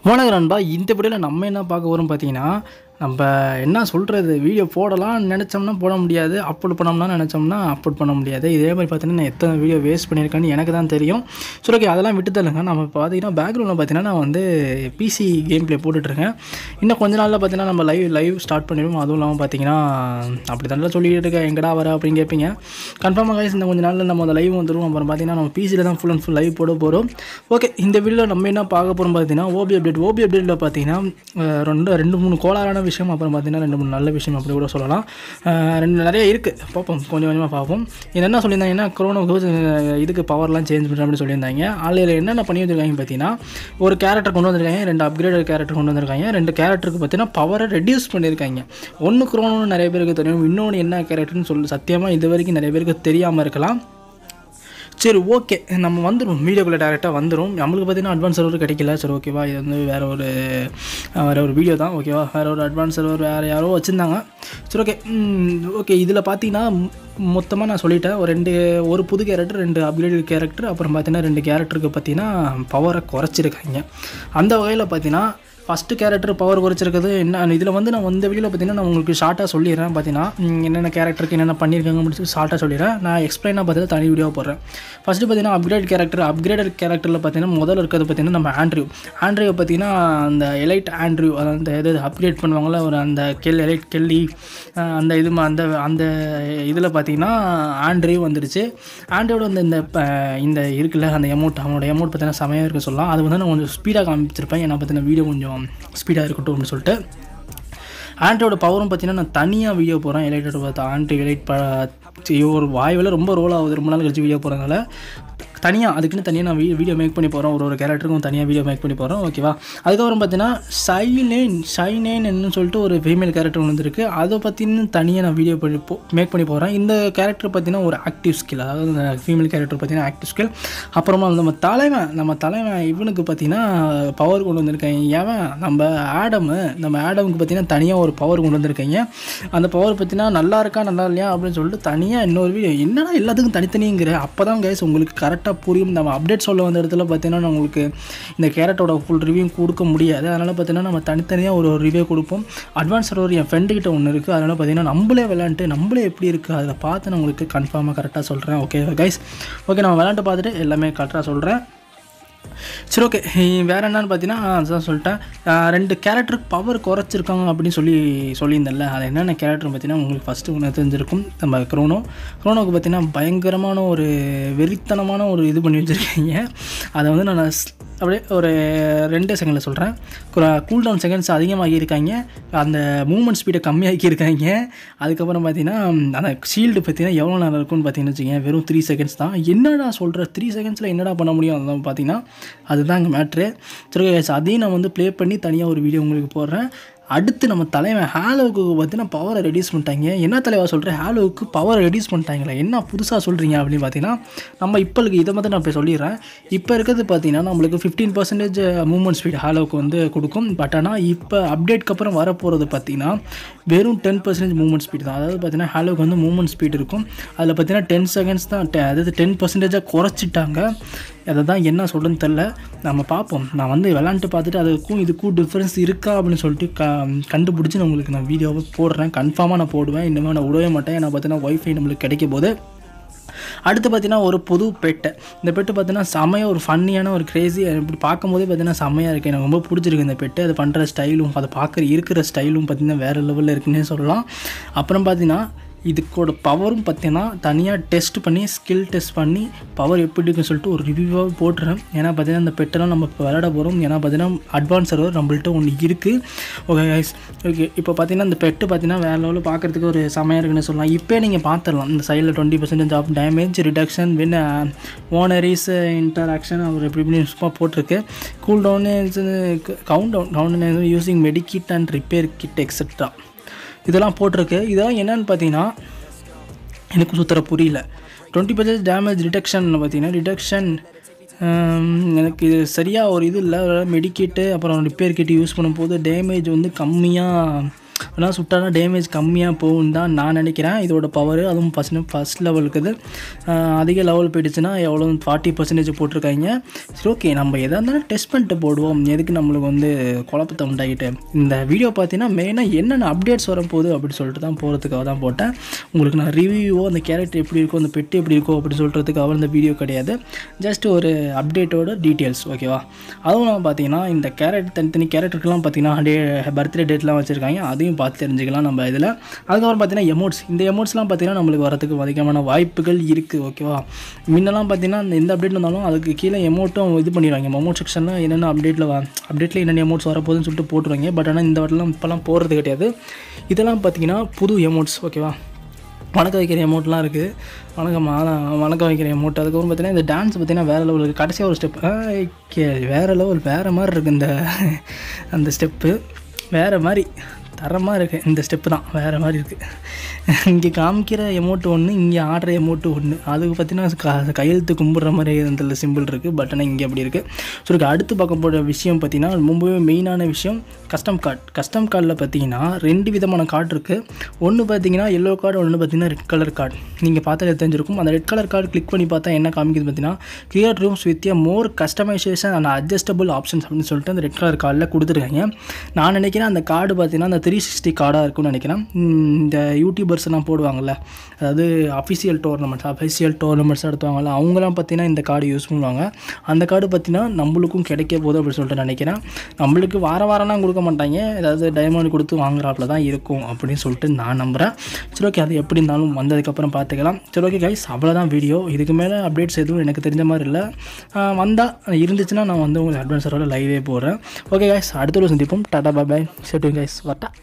வணக்கம் நண்பா இந்த வீடியோவில் நம்ம என்ன பார்க்க வரோம் பார்த்தீங்கன்னா நம்ம என்ன சொல்கிறது வீடியோ போடலாம்னு நினச்சோம்னா போட முடியாது அப்லோட் பண்ணோம்னா நினச்சோம்னா அப்லோட் பண்ண முடியாது இதே மாதிரி பார்த்தீங்கன்னா நான் எத்தனை வீடியோ வேஸ்ட் பண்ணியிருக்கேன்னு எனக்கு தான் தெரியும் சரி ஓகே அதெல்லாம் விட்டு தள்ளுங்க நம்ம இப்போ பார்த்தீங்கன்னா பேக்ரவுண்டில் பார்த்தீங்கன்னா நான் வந்து பிசி கேம் ப்ளே போட்டுட்ருக்கேன் இன்னும் கொஞ்ச நாளில் பார்த்தீங்கன்னா நம்ம லைவ் லைவ் ஸ்டார்ட் பண்ணிடுவோம் அதுவும் இல்லாமல் பார்த்தீங்கன்னா அப்படி தானே சொல்லிட்டு இருக்கேன் எங்கடா வர அப்படின்னு கேட்பீங்க கன்ஃபார்மாக கைஸ் இந்த கொஞ்ச நாளில் நம்ம அந்த லைவ் வந்துடும் அப்புறம் பார்த்தீங்கன்னா நம்ம பிசியில் தான் ஃபுல் அண்ட் ஃபுல் லைவ் போட போகிறோம் ஓகே இந்த வீடியோவில் நம்ம என்ன பார்க்க போகிறோம் பார்த்தீங்கன்னா ஓபி அப்டேட் ஓபி அப்டேட்டில் பார்த்தீங்கன்னா அஹ், ரெண்டு ரெண்டு மூணு கோளாறான விஷயம் அப்புறம் பார்த்தீங்கன்னா ரெண்டு மூணு நல்ல விஷயம் அப்படி கூட சொல்லலாம் அஹ், ரெண்டு நிறைய இருக்குது பார்ப்போம் கொஞ்சம் கொஞ்சமாக பார்ப்போம் இது என்ன சொல்லியிருந்தாங்கன்னா கொரோனாவுக்கு இதுக்கு பவர்லாம் சேஞ்ச் பண்ணுற அப்படின்னு சொல்லியிருந்தாங்க அதில் என்னென்ன பண்ணி வச்சிருக்காங்க பார்த்தீங்கன்னா ஒரு கேரக்டர் கொண்டு வந்திருக்காங்க ரெண்டு அப்கிரேடட் கேரக்டர் கொண்டு வந்திருக்காங்க ரெண்டு கேரக்டருக்கு பார்த்தீங்கன்னா பவரை ரெடியூஸ் பண்ணியிருக்காங்க ஒன்று குரோனோன்னு நிறைய பேருக்கு தெரியும் இன்னொன்று என்ன கேரக்டர்னு சொல்லி சத்தியமாக இது வரைக்கும் நிறைய பேருக்கு தெரியாமல் இருக்கலாம் சரி ஓகே நம்ம வந்துடும் வீடியோக்குள்ளே டேரெக்டாக வந்துடும் நம்மளுக்கு பார்த்தீங்கன்னா அட்வான்ஸ் சர்வர் கிடைக்கல சரி ஓகேவா இது வந்து வேறு ஒரு வேறு ஒரு வீடியோ தான் ஓகேவா வேறு ஒரு அட்வான்ஸ் சர்வர் வேறு யாரோ வச்சுருந்தாங்க சரி ஓகே ஓகே இதில் பார்த்தீங்கன்னா மொத்தமாக நான் சொல்லிட்டேன் ஒரு ரெண்டு ஒரு புது கேரக்டர் ரெண்டு அப்கிரேட் கேரக்டர் அப்புறம் பார்த்தீங்கன்னா ரெண்டு கேரக்டருக்கு பார்த்தீங்கன்னா பவரை குறைச்சிருக்காங்க அந்த வகையில் பார்த்தீங்கன்னா ஃபஸ்ட்டு கேரக்டர் பவர் குறைச்சிருக்குது என்ன இதில் வந்து நான் இந்த வீடியோவில் பார்த்தீங்கன்னா நான் உங்களுக்கு ஷார்ட்டாக சொல்லிடுறேன் பார்த்தீங்கன்னா ம், என்னென்ன கேரக்டருக்கு என்னென்ன பண்ணியிருக்காங்க அப்படின்னு சொல்லி ஷார்ட்டாக சொல்லிடுறேன் நான் எக்ஸ்பிளைனாக பார்த்தீங்கன்னா தனி வீடியோ போடுறேன் ஃபஸ்ட்டு பார்த்தீங்கன்னா அப்கிரேட் கேரக்டர் அப்கிரேடட் கேரக்டரில் பார்த்தீங்கன்னா முதல்ல இருக்கிறது பார்த்தீங்கன்னா நம்ம ஆண்ட்ரியூ ஆண்ட்ரியூ பார்த்தீங்கன்னா அந்த எலைட் ஆண்ட்ரியூ அதாவது எது அப்கிரேட் பண்ணுவாங்களோ ஒரு அந்த கெல் எலைட் கெல்லி அஹ், அந்த இது ம- அந்த அந்த இதில் பார்த்தீங்கன்னா ஆண்ட்ரியூ வந்துடுச்சு ஆண்ட்ரியோட வந்து இந்த ப- இந்த இருக்குல்ல அந்த எமௌண்ட் அவனோட எமௌண்ட் பார்த்தீங்கன்னா செமையாக இருக்க சொல்லலாம் அது வந்து நான் கொஞ்சம் ஸ்பீடாக காமிச்சிருப்பேன் ஏன்னா பார்த்தீங்கன்னா வீடியோ கொஞ்சம் ஸ்பீடாக இருக்கட்டும் அப்படின்னு சொல்லிட்டு ஆண்ட்ரியோட பவரும் பார்த்தீங்கன்னா நான் தனியாக வீடியோ போகிறேன் எலைட்டோட பார்த்து ஆண்ட்ரி எலைட் ப ஐயோ, ஒரு வாய்வில் ரொம்ப ரோல் ஆகுது ரொம்ப நாள் கழிச்சு வீடியோ போகிறதுனால தனியாக அதுக்குன்னு தனியாக நான் வீ வீடியோ மேக் பண்ணி போகிறோம் ஒரு ஒரு கேரக்டருக்கும் தனியாக வீடியோ மேக் பண்ணி போகிறோம் ஓகேவா அதுக்கப்புறம் பார்த்தீங்கன்னா சைலேன் ஷைனேன்னு சொல்லிட்டு ஒரு ஃபீமேல் கேரக்டர் வந்திருக்கு அதை பற்றினு தனியாக நான் வீடியோ பண்ணி போ மேக் பண்ணி போகிறேன் இந்த கேரக்டர் பார்த்தீங்கன்னா ஒரு ஆக்டிவ் ஸ்கில் அதாவது இந்த ஃபீமேல் கேரக்டர் பார்த்தீங்கன்னா ஆக்டிவ் ஸ்கில் அப்புறமா நம்ம தலைவன் நம்ம தலைவன் இவனுக்கு பார்த்தீங்கன்னா பவர் கொண்டு வந்திருக்காங்க ஏவன் நம்ம ஆடமு நம்ம ஆடமுக்கு பார்த்தீங்கன்னா தனியாக ஒரு பவர் கொண்டு வந்திருக்காங்க அந்த பவர் பார்த்தீங்கன்னா நல்லா இருக்கா நல்லா இல்லையா அப்படின்னு சொல்லிட்டு தனியாக இன்னொரு வீடியோ என்னடா எல்லாத்துக்கும் தனித்தனிங்கிற அப்போ தான் கைஸ் உங்களுக்கு கரெக்டாக புரியும் நம்ம அப்டேட் சொல்ல வந்த இடத்துல பார்த்தீங்கன்னா நான் உங்களுக்கு இந்த கேரட்டோட ஃபுல் ரிவ்யூ கொடுக்க முடியாது அதனால் பார்த்தீங்கன்னா நம்ம தனித்தனியாக ஒரு ஒரு ரிவ்யூ கொடுப்போம் அட்வான்ஸ் சர்வர் என் ஃப்ரெண்டுக்கிட்ட ஒன்று இருக்குது அதனால் பார்த்தீங்கன்னா நம்மளே விளாண்டுட்டு நம்மளே எப்படி இருக்குது அதில் பார்த்து நான் உங்களுக்கு கன்ஃபார்மாக கரெக்டாக சொல்கிறேன் ஓகே கைஸ் ஓகே நம்ம விளாண்டு பார்த்துட்டு எல்லாமே கரெக்டாக சொல்கிறேன் சரி ஓகே வேறு என்னன்னு பார்த்தீங்கன்னா அதுதான் சொல்லிட்டேன் அஹ் ரெண்டு கேரக்டருக்கு பவர் குறைச்சிருக்காங்க அப்படின்னு சொல்லி சொல்லியிருந்தேன்ல அது என்னென்ன கேரக்டர் பார்த்தீங்கன்னா உங்களுக்கு ஃபஸ்ட்டு ஒன்று தெரிஞ்சிருக்கும் நம்ம க்ரோனோ க்ரோனோக்கு பார்த்தீங்கன்னா பயங்கரமான ஒரு வெறித்தனமான ஒரு இது பண்ணி வச்சுருக்கீங்க அதை வந்து நான் ஸ்- அப்படியே ஒரு ரெண்டு செகண்டில் சொல்கிறேன் கூல் டவுன் செகண்ட்ஸ் அதிகமாகி இருக்காங்க அந்த மூவ்மெண்ட் ஸ்பீடை கம்மியாக்கி இருக்காங்க அதுக்கப்புறம் பார்த்தீங்கன்னா அந்த ஷீல்டு பார்த்தீங்கன்னா எவ்வளோ நேரம் இருக்கும்னு பார்த்தீங்கன்னு வச்சுக்கோங்க வெறும் த்ரீ செகண்ட்ஸ் தான் என்னடா சொல்கிற த்ரீ செகண்ட்ஸில் என்னடா பண்ண முடியும் அதான் பார்த்தீங்கன்னா அதுதான் அங்கே மேட்ரு சரி guys, அதையும் நான் வந்து ப்ளே பண்ணி தனியாக ஒரு வீடியோ உங்களுக்கு போடுறேன் அடுத்து நம்ம தலைவன் ஹாலோவுக்கு பார்த்தீங்கன்னா பவரை ரெடியூஸ் பண்ணிட்டாங்க என்ன தலைவா சொல்கிறேன் ஹாலோவுக்கு பவரை ரெடியூஸ் பண்ணிட்டாங்களே என்ன புதுசாக சொல்கிறீங்க அப்படின்னு பார்த்தீங்கன்னா நம்ம இப்போ இருக்கு இதை மட்டும் நான் இப்போ சொல்லிடுறேன் இப்போ இருக்கிறது பார்த்தீங்கன்னா நம்மளுக்கு ஃபிஃப்டீன் பர்சன்டேஜ் மூவ்மெண்ட் ஸ்பீட் ஹாலோவுக்கு வந்து கொடுக்கும் பட் ஆனால் இப்போ அப்டேட்க்கு அப்புறம் வரப்போகிறது பார்த்தீங்கன்னா வெறும் டென் பர்சன்டேஜ் மூவ்மெண்ட் ஸ்பீட் தான் அதாவது பார்த்தீங்கன்னா ஹாலோவுக்கு வந்து மூவ்மெண்ட் ஸ்பீட் இருக்கும் அதில் பார்த்தீங்கன்னா டென் செகண்ட்ஸ் தான் te- அதாவது டென் பர்சன்டேஜாக குறைச்சிட்டாங்க அதை தான் என்ன சொல்கிறேன்னு தெரில நம்ம பார்ப்போம் நான் வந்து விளாண்டுட்டு பார்த்துட்டு அதுக்கும் இதுக்கும் டிஃப்ரென்ஸ் இருக்கா அப்படின்னு சொல்லிட்டு க கண்டுபிடிச்சி நான் உங்களுக்கு நான் வீடியோவை போடுறேன் கன்ஃபார்மாக நான் போடுவேன் இனிமேல் நான் விடவே மாட்டேன் ஏன்னா பார்த்தீங்கன்னா ஒய்ஃபை நம்மளுக்கு கிடைக்க போது அடுத்து பார்த்தீங்கன்னா ஒரு புது பெட்டு இந்த பெட்டு பார்த்தீங்கன்னா செமையாக ஒரு ஃபன்னியான ஒரு கிரேசி இப்படி பார்க்கும்போதே பார்த்தீங்கன்னா செம்மையாக இருக்குது எனக்கு ரொம்ப பிடிச்சிருக்கு இந்த பெட்டு அது பண்ணுற ஸ்டைலும் அதை பார்க்குற இருக்கிற ஸ்டைலும் பார்த்தீங்கன்னா வேறு லெவலில் இருக்குன்னே சொல்லலாம் அப்புறம் பார்த்தீங்கன்னா இதுக்கோட பவரும் பார்த்தீங்கன்னா தனியாக டெஸ்ட் பண்ணி ஸ்கில் டெஸ்ட் பண்ணி பவர் எப்படி இருக்குன்னு சொல்லிட்டு ஒரு ரிவ்யூவாக போட்டுறேன் ஏன்னா பார்த்தீங்கன்னா இந்த பெட்டெல்லாம் நம்ம இப்போ விளையாட போகிறோம் ஏன்னா பார்த்தீங்கன்னா அட்வான்ஸ் சர்வர் நம்மள்ட்ட ஒன்று இருக்குது ஓகே கைஸ் ஓகே இப்போ பார்த்தீங்கன்னா இந்த பெட்டு பார்த்தீங்கன்னா வேறு லெவலில் பார்க்குறதுக்கு ஒரு செமையாக இருக்குன்னு சொல்லலாம் இப்போ நீங்கள் பார்த்துடலாம் இந்த சைடில் twenty percentage of damage reduction வின் ஓனரிஸ் இன்டராக்ஷன் அவர் எப்படி இப்படின்னு சும்மா போட்டிருக்கு cool down count down count using medkit and repair kit etcetera இதெல்லாம் போட்டிருக்கு இதெல்லாம் என்னன்னு பார்த்தீங்கன்னா எனக்கு சுத்தர புரியல டுவெண்ட்டி பர்சன்ட் டேமேஜ் ரிடக்ஷன் பார்த்தீங்கன்னா ரிடக்ஷன் எனக்கு இது சரியாக ஒரு இது இல்லை மெடிக்கேட்டு அப்புறம் ரிப்பேர் கிட் யூஸ் பண்ணும்போது டேமேஜ் வந்து கம்மியாக ஆனால் சுட்டானா டேமேஜ் கம்மியாக போகும் தான் நான் நினைக்கிறேன் இதோட பவர் அதுவும் ஃபஸ்ட் ஃபஸ்ட் லெவலுக்கு இது ஆஹ் அதிக லெவல் போயிடுச்சுன்னா எவ்வளோ ஃபார்ட்டி பர்சன்டேஜ் போட்டிருக்காங்க சரி ஓகே நம்ம எதாக இருந்தாலும் டெஸ்ட் பண்ணிட்டு போடுவோம் எதுக்கு நம்மளுக்கு வந்து குழப்பத்தை உண்டாகிட்டு இந்த வீடியோ பார்த்தீங்கன்னா மெயினாக என்னென்ன அப்டேட்ஸ் வரப்போகுது அப்படின்னு சொல்லிட்டு தான் போகிறதுக்காக தான் போட்டேன் உங்களுக்கு நான் ரிவ்யூவோ அந்த கேரக்டர் எப்படி இருக்கோ அந்த பெட்டு எப்படி இருக்கோ அப்படின்னு சொல்கிறதுக்காக இந்த வீடியோ கிடையாது ஜஸ்ட் ஒரு அப்டேட்டோட டீட்டெயில்ஸ் ஓகேவா அதுவும் நான் பார்த்தீங்கன்னா இந்த கேரக்டர் தனித்தனி கேரக்டருக்குலாம் பார்த்தீங்கன்னா டே பர்த்டே டேட்லாம் வச்சுருக்காங்க அதையும் பார்த்து தெரிஞ்சுக்கலாம் நம்ம இதில் அதுக்கப்புறம் பார்த்தீங்கன்னா எமோட்ஸ் இந்த எமோட்ஸ்லாம் பார்த்தீங்கன்னா நம்மளுக்கு வரதுக்கு அதிகமான வாய்ப்புகள் இருக்குது ஓகேவா முன்னெல்லாம் பார்த்தீங்கன்னா இந்த எந்த அப்டேட் வந்தாலும் அதுக்கு கீழே எமௌண்ட்டும் இது பண்ணிடுவாங்க எமௌண்ட் செக்ஷனில் என்னென்ன அப்டேட்டில் அப்டேட்டில் என்னென்ன எமௌண்ட்ஸ் வரப்போகுதுன்னு சொல்லிட்டு போட்டுருவாங்க பட் ஆனால் இந்த வாட்டிலாம் இப்போலாம் போகிறது கிடையாது இதெல்லாம் பார்த்தீங்கன்னா புது எமௌண்ட்ஸ் ஓகேவா வணக்க வைக்கிற எமௌண்ட்லாம் இருக்குது வணக்கம் வணக்க வைக்கிற எமௌண்ட் அதுக்கப்புறம் பார்த்தீங்கன்னா இந்த டான்ஸ் பார்த்தீங்கன்னா வேறு லெவல் இருக்குது கடைசியாக ஒரு ஸ்டெப் வேறு லெவல் வேறு மாதிரி இருக்குது இந்த அந்த ஸ்டெப்பு வேறு மாதிரி தரமாக இருக்குது இந்த ஸ்டெப்பு தான் வேறு மாதிரி இருக்குது இங்கே காமிக்கிற எமௌண்ட் ஒன்று இங்கே ஆடுற எமௌண்ட்டு ஒன்று அதுக்கு பார்த்தீங்கன்னா க கையெழுத்து கும்பிட்ற மாதிரி அந்த சிம்பிள் இருக்குது பட் ஆனால் இங்கே அப்படி இருக்குது ஸோ இதுக்கு அடுத்து பார்க்க போகிற விஷயம் பார்த்தீங்கன்னா ரொம்பவே மெயினான விஷயம் கஸ்டம் கார்டு கஸ்டம் கார்டில் பார்த்தீங்கன்னா ரெண்டு விதமான கார்டு இருக்குது ஒன்று பார்த்தீங்கன்னா எல்லோ கார்டு ஒன்று பார்த்தீங்கன்னா ரெட் கலர் கார்டு நீங்கள் பார்த்தாலே தெரிஞ்சிருக்கும் அந்த ரெட் கலர் கார்டு கிளிக் பண்ணி பார்த்தா என்ன காமிக்குது பார்த்தீங்கன்னா clear rooms with more customization and adjustable options அப்படின்னு சொல்லிட்டு அந்த ரெட் கலர் கார்டில் கொடுத்துருக்காங்க நான் நினைக்கிறேன் அந்த கார்டு பார்த்தீங்கன்னா அந்த த்ரீ சிக்ஸ்டி கார்டாக இருக்கும்னு நினைக்கிறேன் உம், இந்த யூடியூபர்ஸ் எல்லாம் போடுவாங்கல்ல அதாவது அஃபிஷியல் டோர்னமெண்ட்ஸ் அஃபிஷியல் டோர்னமெண்ட்ஸ் நடத்துவாங்கல்ல அவங்களாம் பார்த்தீங்கன்னா இந்த கார்டு யூஸ் பண்ணுவாங்க அந்த கார்டு பார்த்தீங்கன்னா நம்மளுக்கும் கிடைக்க போகுது அப்படின்னு சொல்லிட்டு நினைக்கிறேன் நம்மளுக்கு வார வாரம்லாம் கொடுக்க மாட்டாங்க ஏதாவது டைமண்ட் கொடுத்து வாங்குறாப்புல தான் இருக்கும் அப்படின்னு சொல்லிட்டு நான் நம்புகிறேன் சரி ஓகே அது எப்படி இருந்தாலும் வந்ததுக்கப்புறம் பார்த்துக்கலாம் சரி ஓகே கைஸ் அவ்வளோதான் வீடியோ இதுக்கு மேலே அப்டேட்ஸ் எதுவும் எனக்கு தெரிஞ்ச மாதிரி இல்லை வந்தால் இருந்துச்சுன்னா நான் வந்து உங்களுக்கு அட்வான்ஸரோட லைவே போடுறேன் ஓகே கைஸ் அடுத்த ஒரு சந்திப்போம் டாடா பாய் பாய் செட்டு கைஸ் வரட்டா